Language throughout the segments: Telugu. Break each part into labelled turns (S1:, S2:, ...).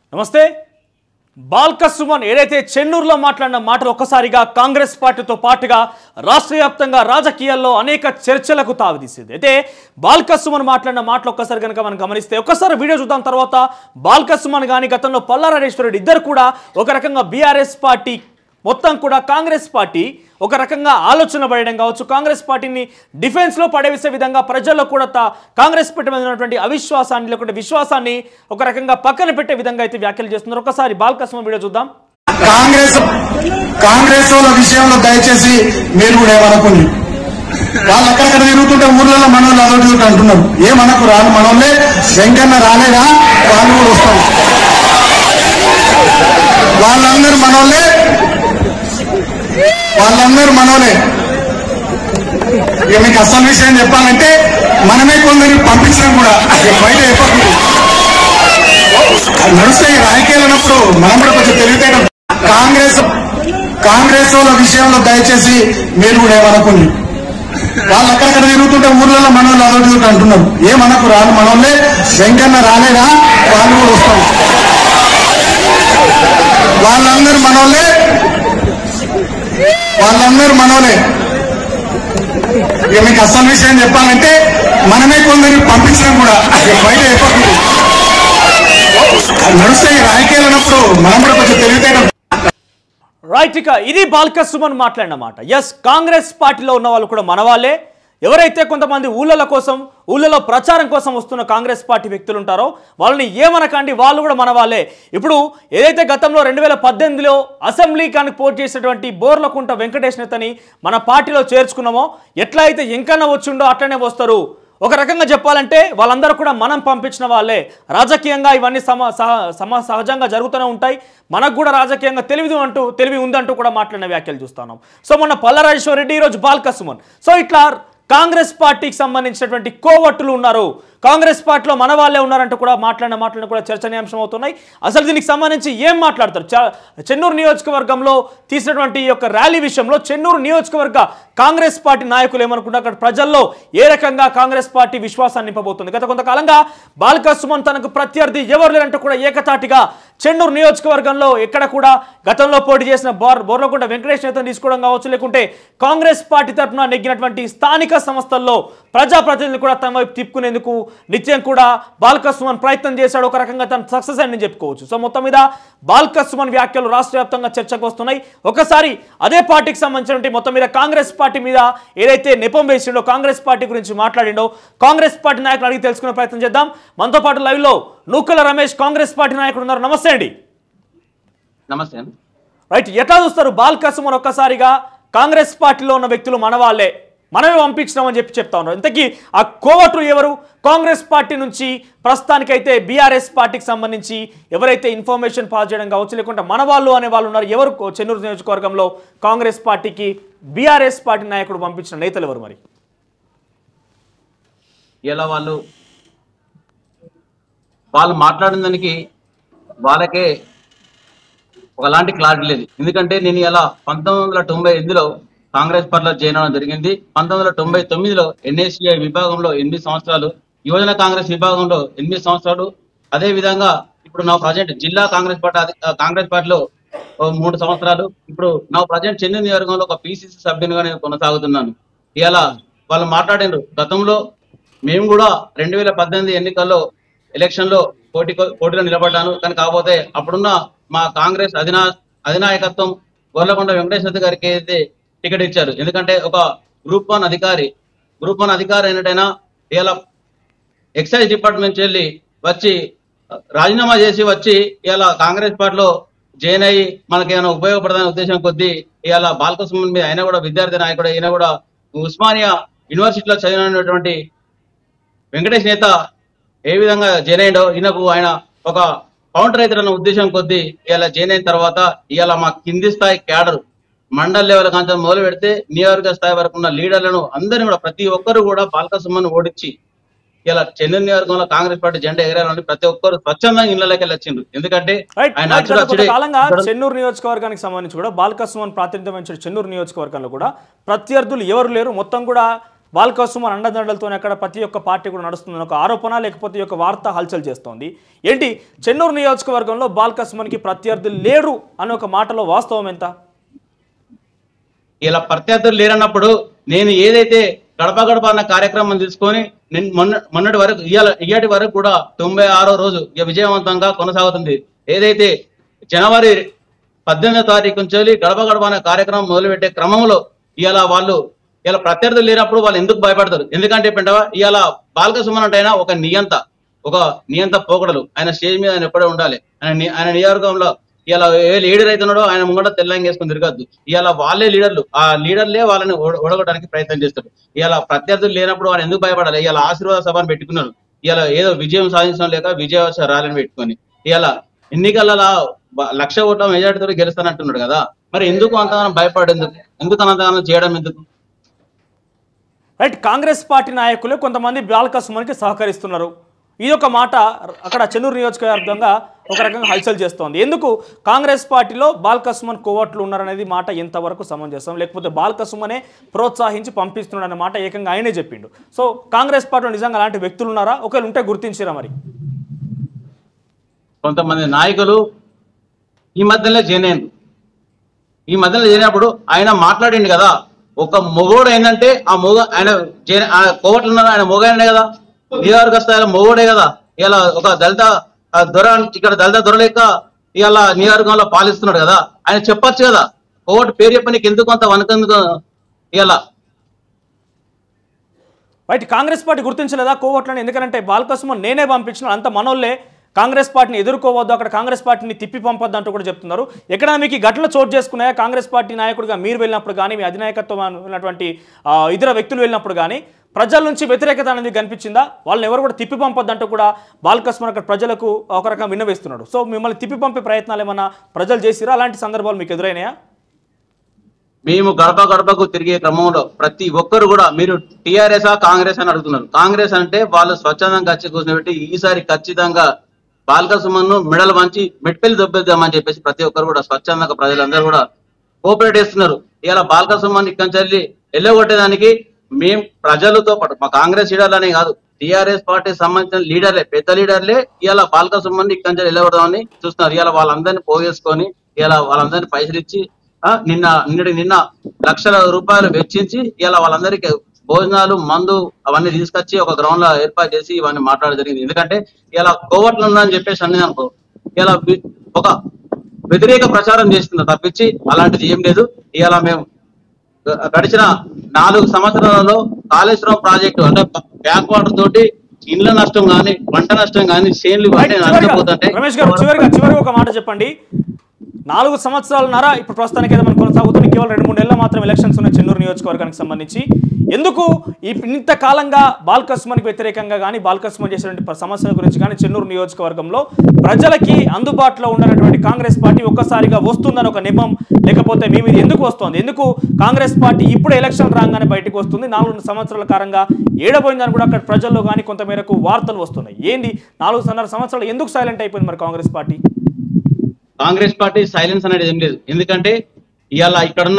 S1: నమస్తే బాల్క సుమన్ ఏదైతే చెన్నూరులో మాట్లాడిన మాటలు ఒక్కసారిగా కాంగ్రెస్ పార్టీతో పాటుగా రాష్ట్ర వ్యాప్తంగా రాజకీయాల్లో అనేక చర్చలకు తావితీసింది అయితే బాల్క సుమన్ మాట్లాడిన మాటలు ఒక్కసారి కనుక మనం గమనిస్తే ఒక్కసారి వీడియో చూద్దాం తర్వాత బాల్క సుమన్ కానీ గతంలో పల్లారాజేశ్వరరెడ్డి ఇద్దరు కూడా ఒక రకంగా బీఆర్ఎస్ పార్టీ మొత్తం కూడా కాంగ్రెస్ పార్టీ ఒక రకంగా ఆలోచన పడడం కావచ్చు కాంగ్రెస్ పార్టీని డిఫెన్స్లో పడవేసే విధంగా ప్రజల్లో కూడా తా- కాంగ్రెస్ పార్టీ మీద ఉన్నటువంటి అవిశ్వాసాన్ని లేకుంటే విశ్వాసాన్ని ఒక రకంగా పక్కన పెట్టే విధంగా అయితే వ్యాఖ్యలు చేస్తున్నారు ఒకసారి బాలకృష్ణ వీడియో చూద్దాం
S2: కాంగ్రెస్ కాంగ్రెస్ వాళ్ళ విషయంలో దయచేసి మీరు కూడా ఏమనుకోండి వాళ్ళు అక్కడక్కడ తిరుగుతుంటే ఊర్లలో మనోళ్ళు అదొకటి ఇదొకటి అంటున్నారు ఏమనకు రాను మనోళ్ళే వెంకన్న రాలేదా వాళ్ళు కూడా వస్తారు వాళ్ళందరూ మనోళ్ళే వాళ్ళందరూ మనోలే ఇక మీకు అసలు విషయం చెప్పాలంటే మనమే కొందరిని పంపించడం కూడా ఇక బయట చెప్పకూడదు నడుస్తాయి రాజకీయాలు అన్నప్పుడు మనం కూడా కొంచెం తెలివితేట కాంగ్రెస్ కాంగ్రెస్ వాళ్ళ విషయంలో దయచేసి మీరు కూడా ఏమనుకోండి వాళ్ళు అక్కడక్కడ తిరుగుతుంటే ఊర్లలో మనోళ్ళు అదొకటి ఇదొకటి అంటున్నారు ఏమనకు రాను మనోళ్ళే వెంకన్న రాలేదా వాళ్ళు కూడా వస్తారు వాళ్ళందరూ మనోళ్ళే వాళ్ళందరూ మనోలే ఇక మీకు అసలు విషయం చెప్పాలంటే మనమే కొందరిని పంపించడం కూడా ఇక బయట చెప్పకూడదు నడుస్తాయి రాజకీయాలు అన్నప్పుడు మనం కూడా కొంచెం తెలివితేట
S1: రైట్ ఇక ఇది బాల్క సుమన్ మాట్లాడిన మాట ఎస్ కాంగ్రెస్ పార్టీలో ఉన్న వాళ్ళు కూడా మన వాళ్ళే ఎవరైతే కొంతమంది ఊళ్ళల కోసం ఊళ్ళలో ప్రచారం కోసం వస్తున్న కాంగ్రెస్ పార్టీ వ్యక్తులు ఉంటారో వాళ్ళని ఏమనకండి వాళ్ళు కూడా మన వాళ్ళే ఇప్పుడు ఏదైతే గతంలో రెండు వేల పద్దెనిమిదిలో అసెంబ్లీ కానీ పోటీ చేసినటువంటి బోర్లకుంట వెంకటేష్ నేతని మన పార్టీలో చేర్చుకున్నామో ఎట్లా అయితే ఎంకన్నా వచ్చిండో అట్లనే వస్తారు ఒక రకంగా చెప్పాలంటే వాళ్ళందరూ కూడా మనం పంపించిన వాళ్ళే రాజకీయంగా ఇవన్నీ సమ సహ- సమ సహజంగా జరుగుతూనే ఉంటాయి మనకు కూడా రాజకీయంగా తెలివి అంటూ తెలివి ఉందంటూ కూడా మాట్లాడిన వ్యాఖ్యలు చూస్తున్నాం సో మొన్న పల్లరాజేశ్వర రెడ్డి ఈరోజు బాల్కసుమన్ సో ఇట్లా కాంగ్రెస్ పార్టీకి సంబంధించినటువంటి కోవట్టులు ఉన్నారు కాంగ్రెస్ పార్టీలో మన వాళ్ళే ఉన్నారంటూ కూడా మాట్లాడిన మాటలను కూడా చర్చనీయాంశం అవుతున్నాయి అసలు దీనికి సంబంధించి ఏం మాట్లాడతారు చ- చెన్నూరు నియోజకవర్గంలో తీసినటువంటి ఈ యొక్క ర్యాలీ విషయంలో చెన్నూరు నియోజకవర్గ కాంగ్రెస్ పార్టీ నాయకులు ఏమనుకుంటారు అక్కడ ప్రజల్లో ఏ రకంగా కాంగ్రెస్ పార్టీ విశ్వాసాన్ని నింపబోతుంది గత కొంతకాలంగా బాలక సుమన్ తనకు ప్రత్యర్థి ఎవరు లేరంటూ కూడా ఏకతాటిగా చెన్నూరు నియోజకవర్గంలో ఎక్కడ కూడా గతంలో పోటీ చేసిన బోర్ బోర్లకుంట వెంకటేష్ నేతను తీసుకోవడం కావచ్చు లేకుంటే కాంగ్రెస్ పార్టీ తరఫున నెగ్గినటువంటి స్థానిక సంస్థల్లో ప్రజాప్రతినిధులు కూడా తమ వైపు తిప్పుకునేందుకు నిత్యం కూడా బాల్క సుమన్ ప్రయత్నం చేశాడు ఒక రకంగా తను సక్సెస్ అని చెప్పుకోవచ్చు సో మొత్తం మీద బాల్క సుమన్ వ్యాఖ్యలు రాష్ట్ర వ్యాప్తంగా చర్చకు వస్తున్నాయి ఒకసారి అదే పార్టీకి సంబంధించినటువంటి మొత్తం మీద కాంగ్రెస్ పార్టీ మీద ఏదైతే నెపం వేసిండో కాంగ్రెస్ పార్టీ గురించి మాట్లాడిండో కాంగ్రెస్ పార్టీ నాయకులు అడిగి తెలుసుకునే ప్రయత్నం చేద్దాం మనతో పాటు లైవ్ లో నూకల రమేష్ కాంగ్రెస్ పార్టీ నాయకుడు ఉన్నారు నమస్తే అండి
S3: నమస్తే అండి
S1: రైట్ ఎట్లా చూస్తారు బాల్క సుమన్ ఒక్కసారిగా కాంగ్రెస్ పార్టీలో ఉన్న వ్యక్తులు మన వాళ్ళే మనమే పంపించినామని చెప్పి చెప్తా ఉన్నారు ఇంతకీ ఆ కోవట్లు ఎవరు కాంగ్రెస్ పార్టీ నుంచి ప్రస్తుతానికైతే బీఆర్ఎస్ పార్టీకి సంబంధించి ఎవరైతే ఇన్ఫర్మేషన్ పాస్ చేయడం కావచ్చు లేకుంటే మన వాళ్ళు అనే వాళ్ళు ఉన్నారు ఎవరు చెన్నూరు నియోజకవర్గంలో కాంగ్రెస్ పార్టీకి బీఆర్ఎస్ పార్టీ నాయకుడు పంపించిన నేతలు ఎవరు మరి
S3: ఇలా వాళ్ళు వాళ్ళు మాట్లాడిన దానికి వాళ్ళకే ఒకలాంటి క్లారిటీ లేదు ఎందుకంటే నేను ఇలా పంతొమ్మిది వందల తొంభై ఎనిమిదిలో కాంగ్రెస్ పార్టీలో జాయిన్ అవడం జరిగింది పంతొమ్మిది వందల తొంభై తొమ్మిదిలో ఎన్ఏసిఐ విభాగంలో ఎనిమిది సంవత్సరాలు యువజన కాంగ్రెస్ విభాగంలో ఎనిమిది సంవత్సరాలు అదే విధంగా ఇప్పుడు నా ప్రజెంట్ జిల్లా కాంగ్రెస్ పార్టీ అధి- ఆ, కాంగ్రెస్ పార్టీలో ఓ మూడు సంవత్సరాలు ఇప్పుడు నా ప్రజెంట్ చెన్నై నియోజకవర్గంలో ఒక పిసిసి సభ్యునిగా నేను కొనసాగుతున్నాను ఇలా వాళ్ళు మాట్లాడినారు గతంలో మేము కూడా రెండు వేల పద్దెనిమిది ఎన్నికల్లో ఎలక్షన్ లో పోటీ పోటీలో నిలబడ్డాను కానీ కాకపోతే అప్పుడున్న మా కాంగ్రెస్ అధినా అధినాయకత్వం గొర్లకొండ వెంకటేశ్వర గారికి అయితే టికెట్ ఇచ్చారు ఎందుకంటే ఒక గ్రూప్ వన్ అధికారి గ్రూప్ వన్ అధికారి అయినట్టయినా ఇలా ఎక్సైజ్ డిపార్ట్మెంట్ నుంచి వెళ్ళి వచ్చి రాజీనామా చేసి వచ్చి ఇలా కాంగ్రెస్ పార్టీలో జాయిన్ అయ్యి మనకి ఏమైనా ఉపయోగపడదనే ఉద్దేశం కొద్దీ ఇవాళ బాలకృష్ణ మీద ఆయన కూడా విద్యార్థి నాయకుడు ఈయన కూడా ఉస్మానియా యూనివర్సిటీలో చదివినటువంటి వెంకటేష్ నేత ఏ విధంగా జాయిన్ అయ్యిండో ఈయనకు ఆయన ఒక కౌంటర్ రైతులన్న ఉద్దేశం కొద్దీ ఇలా జాయిన్ అయిన తర్వాత ఇవాళ మా కింది స్థాయి క్యాడర్ మండల్ లెవెల్ కాంత మొదలు పెడితే నియోజక స్థాయి వరకు ఉన్న లీడర్లను అందరిని కూడా ప్రతి ఒక్కరు కూడా బాలక సుమ్మను ఓడించి ఇలా చెన్నై నియోజకవర్గంలో కాంగ్రెస్ పార్టీ జెండా ఎగరాలని ప్రతి ఒక్కరు స్వచ్ఛందంగా ఇళ్ళకి వెళ్ళి వచ్చిండ్రు ఎందుకంటే
S1: రైట్
S3: ఆయన
S1: రైట్
S3: అచ్చుడు
S1: గత
S3: అచ్చుడే
S1: కొంతకాలంగా
S3: ఇక్కడ-
S1: చెన్నూరు నియోజకవర్గానికి సంబంధించి కూడా బాలకస్వామి ప్రాతినిధ్యం వహించిన చెన్నూరు నియోజకవర్గంలో కూడా ప్రత్యర్థులు ఎవరు లేరు మొత్తం కూడా బాల్కసుమన్ అండదండలతో అక్కడ ప్రతి ఒక్క పార్టీ కూడా నడుస్తుందని ఒక ఆరోపణ లేకపోతే ఈ యొక్క వార్త హల్చల్ చేస్తోంది ఏంటి చెన్నూరు నియోజకవర్గంలో బాల్కసుమన్కి ప్రత్యర్థులు లేరు అనే ఒక మాటలో వాస్తవం ఎంత
S3: ఇలా ప్రత్యర్థులు లేరన్నప్పుడు నేను ఏదైతే గడప గడప అన్న కార్యక్రమం తీసుకొని నేను మొన్న మొన్నటి వరకు ఇవాళ ఇయ్యాటి వరకు కూడా తొంభై ఆరో రోజు ఇక విజయవంతంగా కొనసాగుతుంది ఏదైతే జనవరి పద్దెనిమిదో తారీఖు నుంచి వెళ్ళి గడప గడప అనే కార్యక్రమం మొదలుపెట్టే క్రమంలో ఇవాళ వాళ్ళు ఇలా ప్రత్యర్థులు లేనప్పుడు వాళ్ళు ఎందుకు భయపడతారు ఎందుకంటే పెంటవా ఇవాళ బాలక సుమన్ అంటే ఆయన ఒక నియంత ఒక నియంత పోకడలు ఆయన స్టేజ్ మీద ఆయన ఎప్పుడే ఉండాలి ఆయన ని- ఆయన నియోజకవర్గంలో ఇలా ఏ లీడర్ అవుతున్నాడో ఆయన ముంగట తెల్లంగా వేసుకొని తిరగద్దు ఇవాళ వాళ్ళే లీడర్లు ఆ లీడర్లే వాళ్ళని ఓడ- ఓడగొట్టడానికి ప్రయత్నం చేస్తారు ఇవాళ ప్రత్యర్థులు లేనప్పుడు వాళ్ళు ఎందుకు భయపడాలి ఇవాళ ఆశీర్వాద సభను పెట్టుకున్నారు ఇవాళ ఏదో విజయం సాధించడం లేక విజయోత్సవ ర్యాలీని పెట్టుకొని ఇవాళ ఎన్నికలలో బ- లక్ష ఓట్ల మెజార్టీతో గెలుస్తానంటున్నాడు కదా మరి ఎందుకు అంతగానో భయపడేందుకు ఎందుకు అంతగానో చేయడం ఎందుకు
S1: రైట్ కాంగ్రెస్ పార్టీ నాయకులు కొంతమంది బాల్కసుమన్కి సహకరిస్తున్నారు ఇది ఒక మాట అక్కడ చెన్నూరు నియోజకవర్గంగా ఒక రకంగా హల్చల్ చేస్తోంది ఎందుకు కాంగ్రెస్ పార్టీలో బాల్కసుమన్ కోవట్లు ఉన్నారనేది మాట ఎంతవరకు సమంజసం లేకపోతే బాల్కసుమనే ప్రోత్సహించి పంపిస్తున్నాడు అనే మాట ఏకంగా ఆయనే చెప్పిండు సో కాంగ్రెస్ పార్టీలో నిజంగా అలాంటి వ్యక్తులు ఉన్నారా ఒకవేళ ఉంటే గుర్తించిరా మరి
S3: కొంతమంది నాయకులు ఈ మధ్యలో చేనేందు ఈ మధ్యలో చేరినప్పుడు ఆయన మాట్లాడిండు కదా ఒక మొగోడు ఏంటంటే ఆ మొగ ఆయన జే- ఆ కోవట్లు ఉన్నారు ఆయన మొగైనా కదా నియోజకవర్గ స్థాయిలో మొగోడే కదా ఇలా ఒక దళిత ఆ దొర ఇక్కడ దళిత దొర లెక్క ఇవాళ నియోజకవర్గంలో పాలిస్తున్నాడు కదా ఆయన చెప్పొచ్చు కదా కోవట్ పేరు చెప్పి నీకు ఎందుకు అంత వనకందుకు ఇలా
S1: రైట్ కాంగ్రెస్ పార్టీ గుర్తించలేదా కోవట్లని ఎందుకంటే బాల్కసుమన్ నేనే పంపించిన అంత మనోళ్ళే కాంగ్రెస్ పార్టీని ఎదుర్కోవద్దు అక్కడ కాంగ్రెస్ పార్టీని తిప్పి పంపొద్దు అంటూ కూడా చెప్తున్నారు ఎక్కడ మీకు ఈ ఘటనలు చోటు చేసుకున్నాయా కాంగ్రెస్ పార్టీ నాయకుడిగా మీరు వెళ్ళినప్పుడు కానీ మీ అధినాయకత్వం ఉన్నటువంటి ఆ, ఇతర వ్యక్తులు వెళ్ళినప్పుడు కానీ ప్రజల నుంచి వ్యతిరేకత అనేది కనిపించిందా వాళ్ళని ఎవరు కూడా తిప్పి పంపొద్దు అంటూ కూడా బాల్కసుమన్ అక్కడ ప్రజలకు ఒక రకంగా విన్నవేస్తున్నాడు సో మిమ్మల్ని తిప్పి పంపే ప్రయత్నాలు ఏమన్నా ప్రజలు చేసిరా అలాంటి సందర్భాలు మీకు ఎదురైనాయా
S3: మేము గడప గడపకు తిరిగే క్రమంలో ప్రతి ఒక్కరు కూడా మీరు టిఆర్ఎస్ కాంగ్రెస్ అని అడుగుతున్నారు కాంగ్రెస్ అంటే వాళ్ళు స్వచ్ఛందంగా వచ్చి కూర్చోబెట్టి ఈసారి ఖచ్చితంగా బాలక సుమన్ను మెడలు వంచి మెట్పెల్లి దొబ్బేద్దామని చెప్పేసి ప్రతి ఒక్కరు కూడా స్వచ్ఛందంగా ప్రజలందరూ కూడా కోఆపరేట్ చేస్తున్నారు ఇలా బాలక సుమన్ ఇక్కడి నుంచి వెళ్ళి వెళ్ళగొట్టేదానికి మేము ప్రజలతో పాటు మా కాంగ్రెస్ లీడర్లనే కాదు టిఆర్ఎస్ పార్టీ సంబంధించిన లీడర్లే పెద్ద లీడర్లే ఇలా బాలక సుమన్ ఇక్కడి నుంచి వెళ్ళగొడదామని చూస్తున్నారు ఇలా వాళ్ళందరినీ పోగేసుకొని ఇలా వాళ్ళందరినీ పైసలు ఇచ్చి ఆ, నిన్న నిన్నటి నిన్న లక్షల రూపాయలు వెచ్చించి ఇలా వాళ్ళందరికీ భోజనాలు మందు అవన్నీ తీసుకొచ్చి ఒక గ్రౌండ్ లో ఏర్పాటు చేసి ఇవన్నీ మాట్లాడడం జరిగింది ఎందుకంటే ఇలా కోవట్లు ఉందని చెప్పేసి అన్నది అనుకో ఇలా వి- ఒక వ్యతిరేక ప్రచారం చేస్తుంది తప్పించి అలాంటిది ఏం లేదు ఇలా మేము గ- గడిచిన నాలుగు సంవత్సరాలలో కాళేశ్వరం ప్రాజెక్టు అంటే బ్యాక్ వాటర్ తోటి ఇండ్ల నష్టం కానీ పంట నష్టం కానీ చేన్లు
S1: రైట్,
S3: అంటే
S1: చివరిగా,
S3: నష్టపోతుంటే
S1: రమేష్ గారు చివరిగా చివరిగా ఒక మాట చెప్పండి నాలుగు సంవత్సరాలున్నారా ఇప్పుడు ప్రస్తుతానికి అయితే మనం కొనసాగుతుంది కేవలం రెండు మూడు నెలలు మాత్రం ఎలక్షన్స్ ఉన్నాయి చెన్నూరు నియోజకవర్గానికి సంబంధించి ఎందుకు ఈ ఇంత కాలంగా బాల్కస్మన్కి వ్యతిరేకంగా కానీ బాల్కస్మన్ చేసినటువంటి ప- సమస్యల గురించి కానీ చెన్నూరు నియోజకవర్గంలో ప్రజలకి అందుబాటులో ఉండనటువంటి కాంగ్రెస్ పార్టీ ఒక్కసారిగా వస్తుందని ఒక నియమం లేకపోతే మీ మీద ఎందుకు వస్తుంది ఎందుకు కాంగ్రెస్ పార్టీ ఇప్పుడు ఎలక్షన్ రాగానే బయటకు వస్తుంది నాలుగు సంవత్సరాల కారంగా ఏడబోయిందని కూడా అక్కడ ప్రజల్లో కానీ కొంతమేరకు వార్తలు వస్తున్నాయి ఏంది నాలుగున్నర సంవత్సరాలు ఎందుకు సైలెంట్ అయిపోయింది మరి Congress party
S3: Congress party silence అనేది ఏం లేదు ఎందుకంటే ఇవాళ ఇక్కడున్న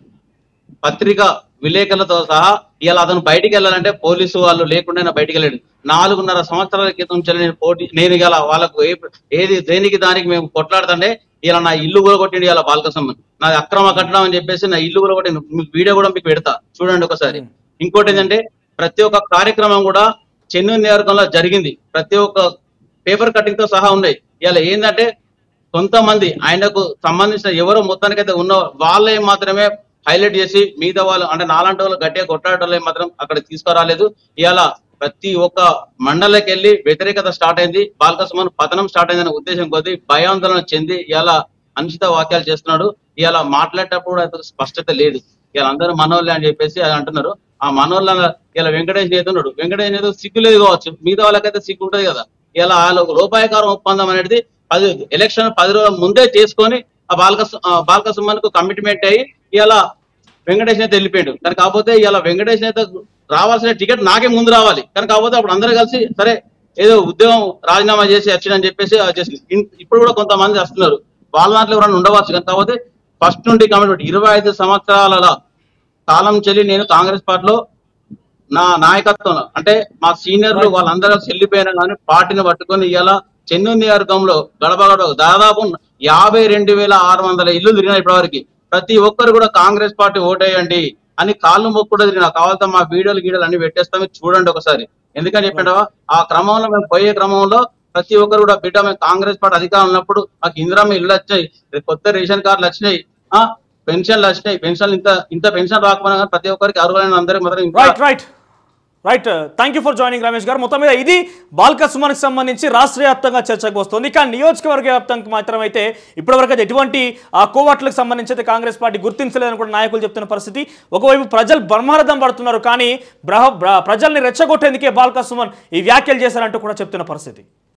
S3: పత్రిక విలేకరులతో సహా ఇవాళ అతను బయటికి వెళ్ళాలంటే పోలీసు వాళ్ళు లేకుండా బయటికి వెళ్ళాడు నాలుగున్నర సంవత్సరాల క్రితం నుంచి నేను పోటీ నేను ఇలా వాళ్ళకు ఏ- ఏది దేనికి దానికి మేము కొట్లాడుతుంటే ఇలా నా ఇల్లు కూడా కొట్టిండు ఇలా బాలకసమ్మన్ నాది అక్రమ కట్టడం అని చెప్పేసి నా ఇల్లు కూడా కొట్టిండు మీకు వీడియో కూడా మీకు పెడతా చూడండి ఒకసారి ఇంకోటి ఏంటంటే ప్రతి ఒక్క కార్యక్రమం కూడా చెన్నూరు నియోజకవర్గంలో జరిగింది ప్రతి ఒక్క పేపర్ కటింగ్ తో సహా ఉన్నాయి ఇలా ఏంటంటే కొంతమంది ఆయనకు సంబంధించిన ఎవరో మొత్తానికైతే ఉన్న వాళ్ళే మాత్రమే హైలైట్ చేసి మిగతా వాళ్ళు అంటే నాలాంటి వాళ్ళు గట్టిగా కొట్లాడటం మాత్రం అక్కడ తీసుకురాలేదు ఇవాళ ప్రతి ఒక్క మండలకి వెళ్ళి వ్యతిరేకత స్టార్ట్ అయింది బాలకస్మన్ పతనం స్టార్ట్ అయిందనే ఉద్దేశం కొద్ది భయాందోళన చెంది ఇవాళ అనుచిత వాక్యాలు చేస్తున్నాడు ఇవాళ మాట్లాడేటప్పుడు అతనికి స్పష్టత లేదు ఇలా అందరూ మనోళ్ళే అని చెప్పేసి అది అంటున్నారు ఆ మనోళ్ళ ఇలా వెంకటేష్ నేత ఉన్నాడు వెంకటేష్ నేత సిగ్గు లేదు కావచ్చు మిగతా వాళ్ళకైతే సిగ్గు ఉంటది కదా ఇలా వాళ్ళు ఒక రూపాయకారం ఒప్పందం అనేది పది ఎలక్షన్ పది రోజుల ముందే చేసుకొని ఆ బాలక బాలక సుమన్కు కమిట్మెంట్ అయ్యి ఇలా వెంకటేష్ నేత వెళ్ళిపోయాడు కానీ కాకపోతే ఇలా వెంకటేష్ నేత రావాల్సిన టికెట్ నాకే ముందు రావాలి కానీ కాకపోతే అప్పుడు అందరూ కలిసి సరే ఏదో ఉద్యోగం రాజీనామా చేసి వచ్చిందని చెప్పేసి అది చేసింది ఇన్- ఇప్పుడు కూడా కొంతమంది వస్తున్నారు వాళ్ళ దాంట్లో ఎవరైనా ఉండవచ్చు కానీ కాకపోతే ఫస్ట్ నుండి కమిట్మెంట్ ఇరవై ఐదు సంవత్సరాల కాలం చెల్లి నేను కాంగ్రెస్ పార్టీలో నా నాయకత్వంలో అంటే మా సీనియర్లు వాళ్ళందరూ చెల్లిపోయినా కానీ పార్టీని పట్టుకొని ఇవాళ చెన్నై నియోజకవర్గంలో గడప గడప దాదాపు యాభై రెండు వేల ఆరు వందల ఇల్లు తిరిగిన ఇప్పటివరకు ప్రతి ఒక్కరు కూడా కాంగ్రెస్ పార్టీ ఓటేయండి అని కాళ్ళు మొక్కు కూడా తిరిగిన కావాలంటే మా వీడియోలు గీడియోలు అన్ని పెట్టేస్తాం మీరు చూడండి ఒకసారి ఎందుకని చెప్పంటావా ఆ క్రమంలో మేము పోయే క్రమంలో ప్రతి ఒక్కరు కూడా బిడ్డ మేము కాంగ్రెస్ పార్టీ అధికారం ఉన్నప్పుడు మాకు ఇందిరామ ఇల్లు వచ్చాయి కొత్త రేషన్ కార్డులు వచ్చినాయి ఆ పెన్షన్లు వచ్చినాయి పెన్షన్లు ఇంత ఇంత పెన్షన్ రాకపోయినా కానీ ప్రతి ఒక్కరికి అర్హులైన అందరికి మాత్రం ఇంకా
S1: right right right thank you for joining Ramesh garu మొత్తం మీద ఇది బాల్క సుమన్కి సంబంధించి రాష్ట్ర వ్యాప్తంగా చర్చకు వస్తుంది కానీ నియోజకవర్గ వ్యాప్తంగా మాత్రం అయితే ఇప్పటివరకు అయితే ఎటువంటి ఆ కోవట్లకు సంబంధించి అయితే కాంగ్రెస్ పార్టీ గుర్తించలేదని కూడా నాయకులు చెప్తున్న పరిస్థితి ఒకవైపు ప్రజలు బ్రహ్మార్థం పడుతున్నారు కానీ బ్రహ బ్ర- ప్రజల్ని రెచ్చగొట్టేందుకే బాల్క సుమన్ ఈ వ్యాఖ్యలు చేశారంటూ కూడా చెప్తున్న పరిస్థితి